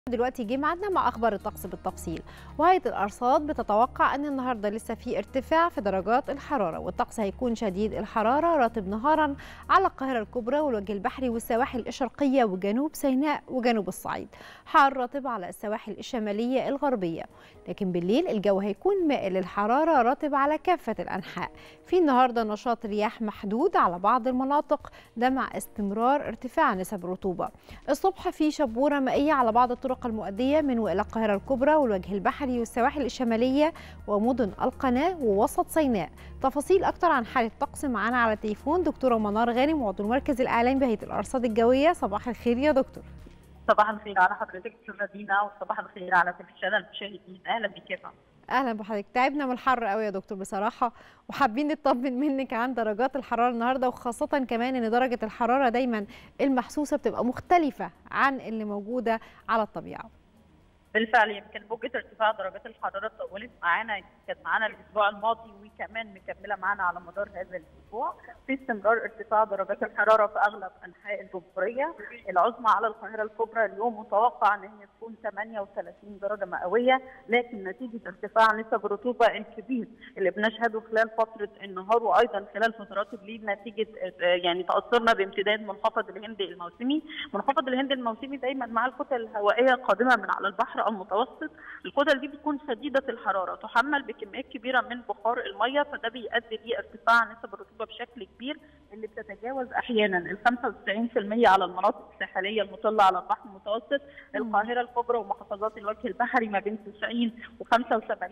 دلوقتي جه ميعادنا مع اخبار الطقس بالتفصيل وهيئه الارصاد بتتوقع ان النهارده لسه في ارتفاع في درجات الحراره والطقس هيكون شديد الحراره راتب نهارا على القاهره الكبرى والوجه البحري والسواحل الشرقيه وجنوب سيناء وجنوب الصعيد حار راتب على السواحل الشماليه الغربيه لكن بالليل الجو هيكون مائل للحراره راتب على كافه الانحاء في النهارده نشاط رياح محدود على بعض المناطق ده مع استمرار ارتفاع نسب الرطوبه الصبح في شبوره مائيه على بعض الطرق الطرق المؤدية من وإلى القاهرة الكبرى والوجه البحري والسواحل الشمالية ومدن القناة ووسط سيناء تفاصيل أكتر عن حالة الطقس معانا على التليفون دكتورة منار غانم عضو المركز الإعلامي بهيئة الأرصاد الجوية صباح الخير يا دكتور صباح الخير على حضرتك استاذه دينا وصباح الخير على كل الساده المشاهدين اهلا بك يا اهلا بحضرتك تعبنا من الحر قوي يا دكتور بصراحه وحابين نطمن منك عن درجات الحراره النهارده وخاصه كمان ان درجه الحراره دايما المحسوسه بتبقى مختلفه عن اللي موجوده على الطبيعه بالفعل يمكن موجة ارتفاع درجات الحرارة طولت معانا كانت معانا الأسبوع الماضي وكمان مكملة معانا على مدار هذا الأسبوع في استمرار ارتفاع درجات الحرارة في أغلب أنحاء الجمهورية العظمى على القاهرة الكبرى اليوم متوقع أن هي تكون 38 درجة مئوية لكن نتيجة ارتفاع نسب الرطوبة الكبير اللي بنشهده خلال فترة النهار وأيضا خلال فترات الليل نتيجة يعني تأثرنا بامتداد منخفض الهندي الموسمي منخفض الهندي الموسمي دايما مع الكتل الهوائية القادمة من على البحر المتوسط الكتل دي بتكون شديده الحراره تحمل بكميات كبيره من بخار الميه فده بيؤدي لارتفاع نسب الرطوبه بشكل كبير اللي بتتجاوز احيانا ال 95% على المناطق الساحليه المطله على البحر المتوسط القاهره الكبرى ومحافظات الوجه البحري ما بين 90 و 75%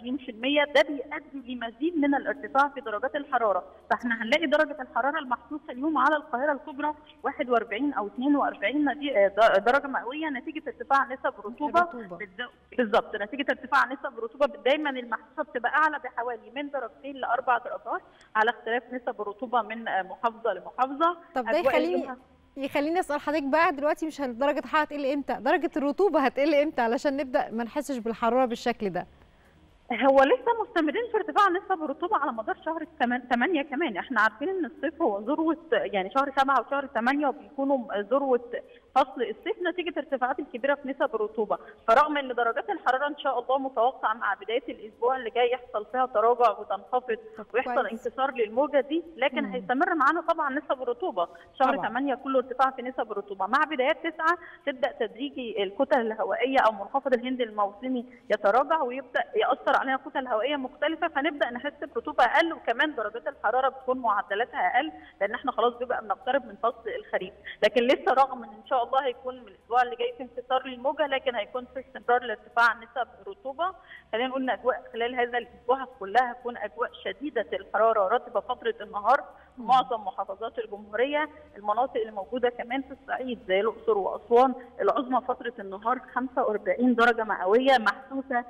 ده بيؤدي لمزيد من الارتفاع في درجات الحراره فاحنا هنلاقي درجه الحراره المحسوسه اليوم على القاهره الكبرى 41 او 42 درجه مئويه نتيجه ارتفاع نسب الرطوبه بالظبط نتيجه ارتفاع نسب الرطوبه دايما المحسوسه بتبقى اعلى بحوالي من درجتين لاربع درجات على اختلاف نسب الرطوبه من محافظه لمحافظه طب ده يخليني يخليني اسال حضرتك بقى دلوقتي مش درجه الحراره هتقل امتى درجه الرطوبه هتقل امتى علشان نبدا ما نحسش بالحراره بالشكل ده هو لسه مستمرين في ارتفاع نسب الرطوبه على مدار شهر 8 كمان احنا عارفين ان الصيف هو ذروه يعني شهر 7 وشهر 8 وبيكونوا ذروه فصل الصيف نتيجه ارتفاعات الكبيره في نسب الرطوبه فرغم ان درجات الحراره ان شاء الله متوقع مع بدايه الاسبوع اللي جاي يحصل فيها تراجع وتنخفض ويحصل انكسار للموجه دي لكن مم. هيستمر معانا طبعا نسب الرطوبه شهر طبعا. 8 كله ارتفاع في نسب الرطوبه مع بدايات 9 تبدا تدريجي الكتل الهوائيه او منخفض الهند الموسمي يتراجع ويبدا ياثر عليها كتل هوائيه مختلفه فنبدا نحس برطوبه اقل وكمان درجات الحراره بتكون معدلاتها اقل لان احنا خلاص بيبقى بنقترب من فصل الخريف لكن لسه رغم ان ان شاء الله هيكون من الاسبوع اللي جاي في انكسار للموجه لكن هيكون في استمرار لارتفاع نسب الرطوبه خلينا نقول ان اجواء خلال هذا الاسبوع كلها هتكون اجواء شديده الحراره رطبه فتره النهار في معظم محافظات الجمهوريه المناطق اللي موجوده كمان في الصعيد زي الاقصر واسوان العظمى فتره النهار 45 درجه مئويه محسوسه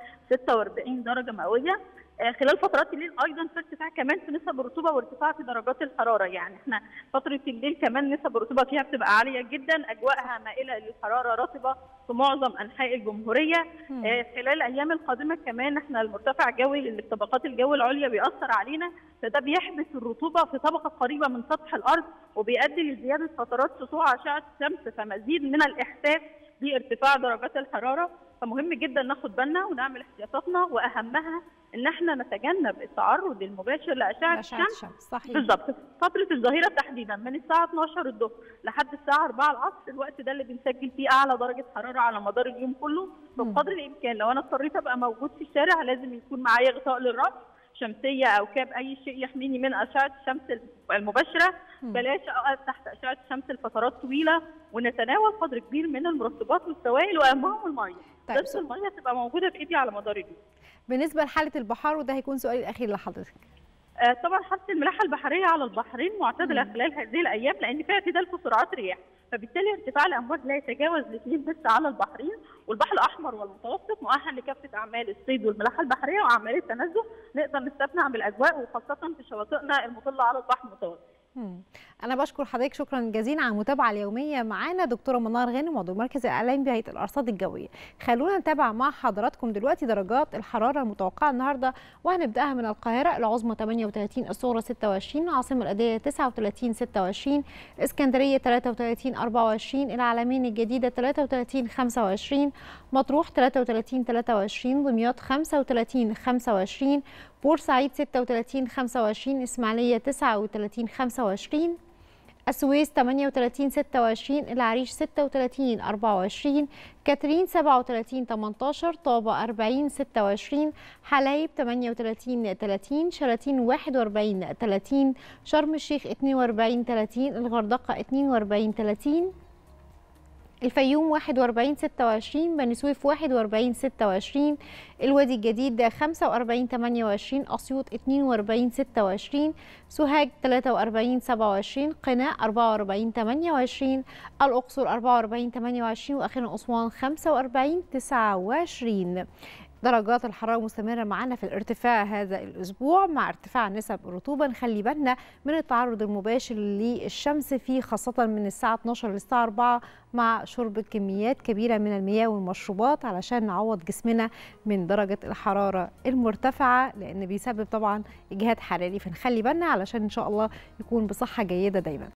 46 درجه مئويه خلال فترات الليل ايضا في ارتفاع كمان في نسب الرطوبه وارتفاع في درجات الحراره يعني احنا فتره الليل كمان نسب الرطوبه فيها بتبقى عاليه جدا اجواءها مائله للحراره رطبه في معظم انحاء الجمهوريه آه خلال الايام القادمه كمان احنا المرتفع الجوي اللي في طبقات الجو العليا بيأثر علينا فده بيحبس الرطوبه في طبقه قريبه من سطح الارض وبيؤدي لزياده فترات سطوع اشعه الشمس فمزيد من الاحساس بارتفاع درجات الحراره فمهم جدا ناخد بالنا ونعمل احتياطاتنا واهمها ان احنا نتجنب التعرض المباشر لاشعه الشمس صحيح بالظبط فتره الظهيره تحديدا من الساعه 12 الظهر لحد الساعه 4 العصر الوقت ده اللي بنسجل فيه اعلى درجه حراره على مدار اليوم كله بقدر الامكان لو انا اضطريت ابقى موجود في الشارع لازم يكون معايا غطاء للراس شمسيه او كاب اي شيء يحميني من اشعه الشمس المباشره بلاش اقعد تحت اشعه الشمس لفترات طويله ونتناول قدر كبير من المرطبات والسوائل واهمهم الميه طيب بس الميه تبقى موجوده في ايدي على مدار اليوم بالنسبه لحاله البحار وده هيكون سؤالي الاخير لحضرتك آه طبعا حاله الملاحه البحريه على البحرين معتدله خلال هذه الايام لان فيها اعتدال في سرعات رياح فبالتالي ارتفاع الامواج لا يتجاوز الاثنين بس على البحرين والبحر الاحمر والمتوسط مؤهل لكافه اعمال الصيد والملاحه البحريه واعمال التنزه نقدر نستمتع بالاجواء وخاصه في شواطئنا المطله على البحر المتوسط. انا بشكر حضرتك شكرا جزيلا على المتابعه اليوميه معانا دكتوره منار غانم عضو مركز الاعلام بهيئه الارصاد الجويه خلونا نتابع مع حضراتكم دلوقتي درجات الحراره المتوقعه النهارده وهنبداها من القاهره العظمى 38 الصغرى 26 العاصمه الاداريه 39 26 الاسكندريه 33 24 العلمين الجديده 33 25 مطروح 33 23 دمياط 35 25 بورسعيد 36 25 اسماعيليه 39 25 السويس 38 26 العريش 36 24 كاترين 37 18 طابة 40 26 حلايب 38 30 شلاتين 41 30 شرم الشيخ 42 30 الغردقة 42 30 الفيوم 41 26 بني سويف 41 26 الوادي الجديد 45 28 اسيوط 42 26 سوهاج 43 27 قناة 44 28 الاقصر 44 28 واخيرا اسوان 45 29 درجات الحرارة مستمرة معنا في الارتفاع هذا الأسبوع مع ارتفاع نسب الرطوبة نخلي بالنا من التعرض المباشر للشمس فيه خاصة من الساعة 12 للساعة 4 مع شرب كميات كبيرة من المياه والمشروبات علشان نعوض جسمنا من درجة الحرارة المرتفعة لأن بيسبب طبعا إجهاد حراري فنخلي بالنا علشان إن شاء الله يكون بصحة جيدة دايما